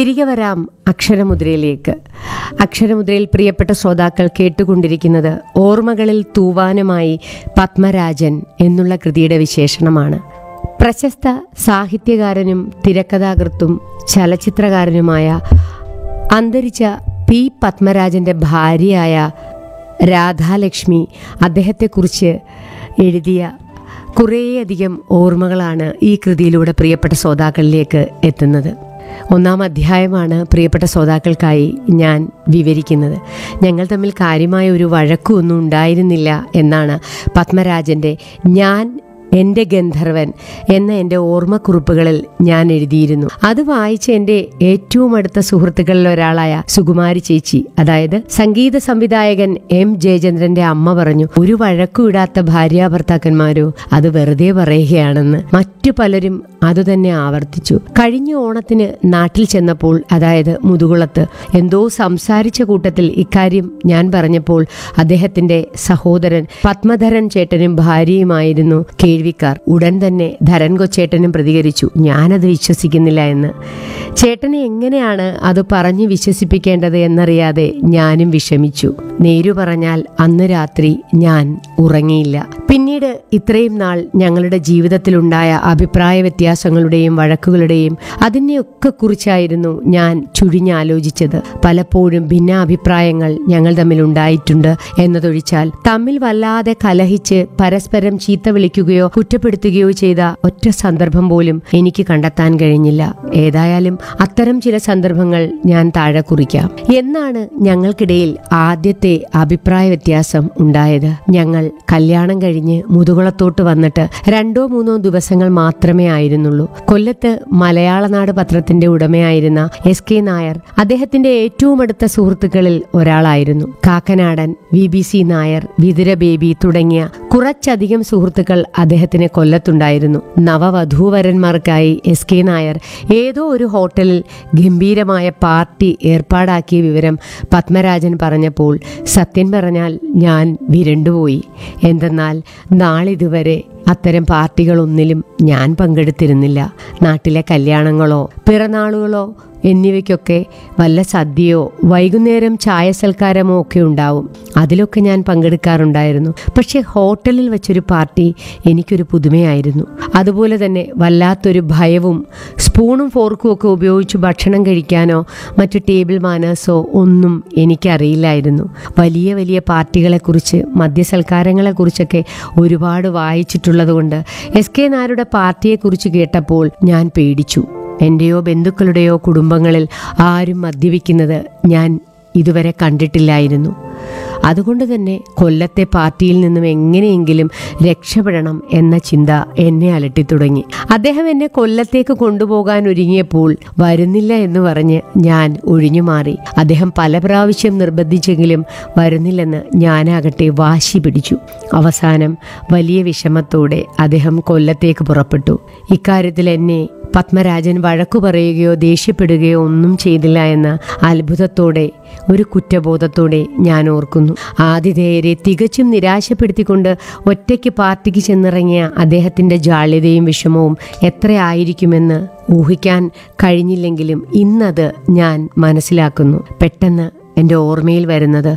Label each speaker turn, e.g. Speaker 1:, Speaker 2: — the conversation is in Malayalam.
Speaker 1: തിരികെ വരാം അക്ഷരമുദ്രയിലേക്ക് അക്ഷരമുദ്രയിൽ പ്രിയപ്പെട്ട ശ്രോതാക്കൾ കേട്ടുകൊണ്ടിരിക്കുന്നത് ഓർമ്മകളിൽ തൂവാനുമായി പത്മരാജൻ എന്നുള്ള കൃതിയുടെ വിശേഷണമാണ് പ്രശസ്ത സാഹിത്യകാരനും തിരക്കഥാകൃത്തും ചലച്ചിത്രകാരനുമായ അന്തരിച്ച പി പത്മരാജന്റെ ഭാര്യയായ രാധാലക്ഷ്മി അദ്ദേഹത്തെക്കുറിച്ച് എഴുതിയ കുറേയധികം ഓർമ്മകളാണ് ഈ കൃതിയിലൂടെ പ്രിയപ്പെട്ട ശ്രോതാക്കളിലേക്ക് എത്തുന്നത് ഒന്നാം അധ്യായമാണ് പ്രിയപ്പെട്ട ശ്രോതാക്കൾക്കായി ഞാൻ വിവരിക്കുന്നത് ഞങ്ങൾ തമ്മിൽ കാര്യമായ ഒരു വഴക്കുമൊന്നും ഉണ്ടായിരുന്നില്ല എന്നാണ് പത്മരാജൻ്റെ ഞാൻ എൻ്റെ ഗന്ധർവൻ എന്ന എൻ്റെ ഓർമ്മക്കുറിപ്പുകളിൽ ഞാൻ എഴുതിയിരുന്നു അത് വായിച്ച എൻ്റെ ഏറ്റവും അടുത്ത സുഹൃത്തുക്കളിൽ ഒരാളായ സുകുമാരി ചേച്ചി അതായത് സംഗീത സംവിധായകൻ എം ജയചന്ദ്രന്റെ അമ്മ പറഞ്ഞു ഒരു വഴക്കും ഇടാത്ത ഭാര്യാഭർത്താക്കന്മാരോ അത് വെറുതെ പറയുകയാണെന്ന് മറ്റു പലരും അതുതന്നെ ആവർത്തിച്ചു കഴിഞ്ഞ ഓണത്തിന് നാട്ടിൽ ചെന്നപ്പോൾ അതായത് മുതുകുളത്ത് എന്തോ സംസാരിച്ച കൂട്ടത്തിൽ ഇക്കാര്യം ഞാൻ പറഞ്ഞപ്പോൾ അദ്ദേഹത്തിന്റെ സഹോദരൻ പത്മധരൻ ചേട്ടനും ഭാര്യയുമായിരുന്നു കേൾവിക്കാർ ഉടൻ തന്നെ ധരൻ കൊച്ചേട്ടനും പ്രതികരിച്ചു ഞാനത് വിശ്വസിക്കുന്നില്ല എന്ന് ചേട്ടനെ എങ്ങനെയാണ് അത് പറഞ്ഞു വിശ്വസിപ്പിക്കേണ്ടത് എന്നറിയാതെ ഞാനും വിഷമിച്ചു നേരു പറഞ്ഞാൽ അന്ന് രാത്രി ഞാൻ ഉറങ്ങിയില്ല പിന്നീട് ഇത്രയും നാൾ ഞങ്ങളുടെ ജീവിതത്തിലുണ്ടായ അഭിപ്രായ വ്യത്യാസങ്ങളുടെയും വഴക്കുകളുടെയും അതിനെയൊക്കെ കുറിച്ചായിരുന്നു ഞാൻ ചുഴിഞ്ഞാലോചിച്ചത് പലപ്പോഴും ഭിന്നാഭിപ്രായങ്ങൾ ഞങ്ങൾ തമ്മിൽ ഉണ്ടായിട്ടുണ്ട് എന്നതൊഴിച്ചാൽ തമ്മിൽ വല്ലാതെ കലഹിച്ച് പരസ്പരം ചീത്ത വിളിക്കുകയോ കുറ്റപ്പെടുത്തുകയോ ചെയ്ത ഒറ്റ സന്ദർഭം പോലും എനിക്ക് കണ്ടെത്താൻ കഴിഞ്ഞില്ല ഏതായാലും അത്തരം ചില സന്ദർഭങ്ങൾ ഞാൻ താഴെ കുറിക്കാം എന്നാണ് ഞങ്ങൾക്കിടയിൽ ആദ്യത്തെ അഭിപ്രായ വ്യത്യാസം ഉണ്ടായത് ഞങ്ങൾ കല്യാണം കഴിഞ്ഞ് മുതുകുളത്തോട്ട് വന്നിട്ട് രണ്ടോ മൂന്നോ ദിവസങ്ങൾ മാത്രമേ ആയിരുന്നുള്ളൂ കൊല്ലത്ത് മലയാളനാട് പത്രത്തിന്റെ ഉടമയായിരുന്ന എസ് കെ നായർ അദ്ദേഹത്തിന്റെ ഏറ്റവും അടുത്ത സുഹൃത്തുക്കളിൽ ഒരാളായിരുന്നു Kakkanadan V B C Nair Vithura Baby തുടങ്ങിയ കുറച്ചധികം സുഹൃത്തുക്കൾ അദ്ദേഹത്തിന് കൊല്ലത്തുണ്ടായിരുന്നു നവവധൂവരന്മാർക്കായി എസ് കെ നായർ ഏതോ ഒരു ഹോട്ടലിൽ ഗംഭീരമായ പാർട്ടി ഏർപ്പാടാക്കിയ വിവരം പത്മരാജൻ പറഞ്ഞപ്പോൾ സത്യം പറഞ്ഞാൽ ഞാൻ വിരണ്ടുപോയി എന്തെന്നാൽ നാളിതുവരെ അത്തരം പാർട്ടികളൊന്നിലും ഞാൻ പങ്കെടുത്തിരുന്നില്ല നാട്ടിലെ കല്യാണങ്ങളോ പിറന്നാളുകളോ എന്നിവയ്ക്കൊക്കെ വല്ല സദ്യയോ വൈകുന്നേരം ചായ സൽക്കാരമോ ഒക്കെ ഉണ്ടാവും അതിലൊക്കെ ഞാൻ പങ്കെടുക്കാറുണ്ടായിരുന്നു പക്ഷേ ഹോട്ടലിൽ വെച്ചൊരു പാർട്ടി എനിക്കൊരു പുതുമയായിരുന്നു അതുപോലെ തന്നെ വല്ലാത്തൊരു ഭയവും സ്പൂണും ഫോർക്കും ഒക്കെ ഉപയോഗിച്ച് ഭക്ഷണം കഴിക്കാനോ മറ്റു ടേബിൾ മാനേഴ്സോ ഒന്നും എനിക്കറിയില്ലായിരുന്നു വലിയ വലിയ പാർട്ടികളെക്കുറിച്ച് മദ്യസൽക്കാരങ്ങളെക്കുറിച്ചൊക്കെ ഒരുപാട് വായിച്ചിട്ടുള്ളതുകൊണ്ട് എസ് കെ നായരുടെ പാർട്ടിയെക്കുറിച്ച് കേട്ടപ്പോൾ ഞാൻ പേടിച്ചു എൻ്റെയോ ബന്ധുക്കളുടെയോ കുടുംബങ്ങളിൽ ആരും മദ്യപിക്കുന്നത് ഞാൻ ഇതുവരെ കണ്ടിട്ടില്ലായിരുന്നു അതുകൊണ്ട് തന്നെ കൊല്ലത്തെ പാർട്ടിയിൽ നിന്നും എങ്ങനെയെങ്കിലും രക്ഷപ്പെടണം എന്ന ചിന്ത എന്നെ അലട്ടിത്തുടങ്ങി അദ്ദേഹം എന്നെ കൊല്ലത്തേക്ക് കൊണ്ടുപോകാൻ ഒരുങ്ങിയപ്പോൾ വരുന്നില്ല എന്ന് പറഞ്ഞ് ഞാൻ ഒഴിഞ്ഞു മാറി അദ്ദേഹം പല പ്രാവശ്യം നിർബന്ധിച്ചെങ്കിലും വരുന്നില്ലെന്ന് ഞാനാകട്ടെ വാശി പിടിച്ചു അവസാനം വലിയ വിഷമത്തോടെ അദ്ദേഹം കൊല്ലത്തേക്ക് പുറപ്പെട്ടു ഇക്കാര്യത്തിൽ എന്നെ പത്മരാജൻ വഴക്കു പറയുകയോ ദേഷ്യപ്പെടുകയോ ഒന്നും ചെയ്തില്ല എന്ന അത്ഭുതത്തോടെ ഒരു കുറ്റബോധത്തോടെ ഞാൻ ഓർക്കുന്നു ആതിഥേയരെ തികച്ചും നിരാശപ്പെടുത്തിക്കൊണ്ട് ഒറ്റയ്ക്ക് പാർട്ടിക്ക് ചെന്നിറങ്ങിയ അദ്ദേഹത്തിൻ്റെ ജാള്യതയും വിഷമവും എത്രയായിരിക്കുമെന്ന് ഊഹിക്കാൻ കഴിഞ്ഞില്ലെങ്കിലും ഇന്നത് ഞാൻ മനസ്സിലാക്കുന്നു പെട്ടെന്ന് എൻ്റെ ഓർമ്മയിൽ വരുന്നത്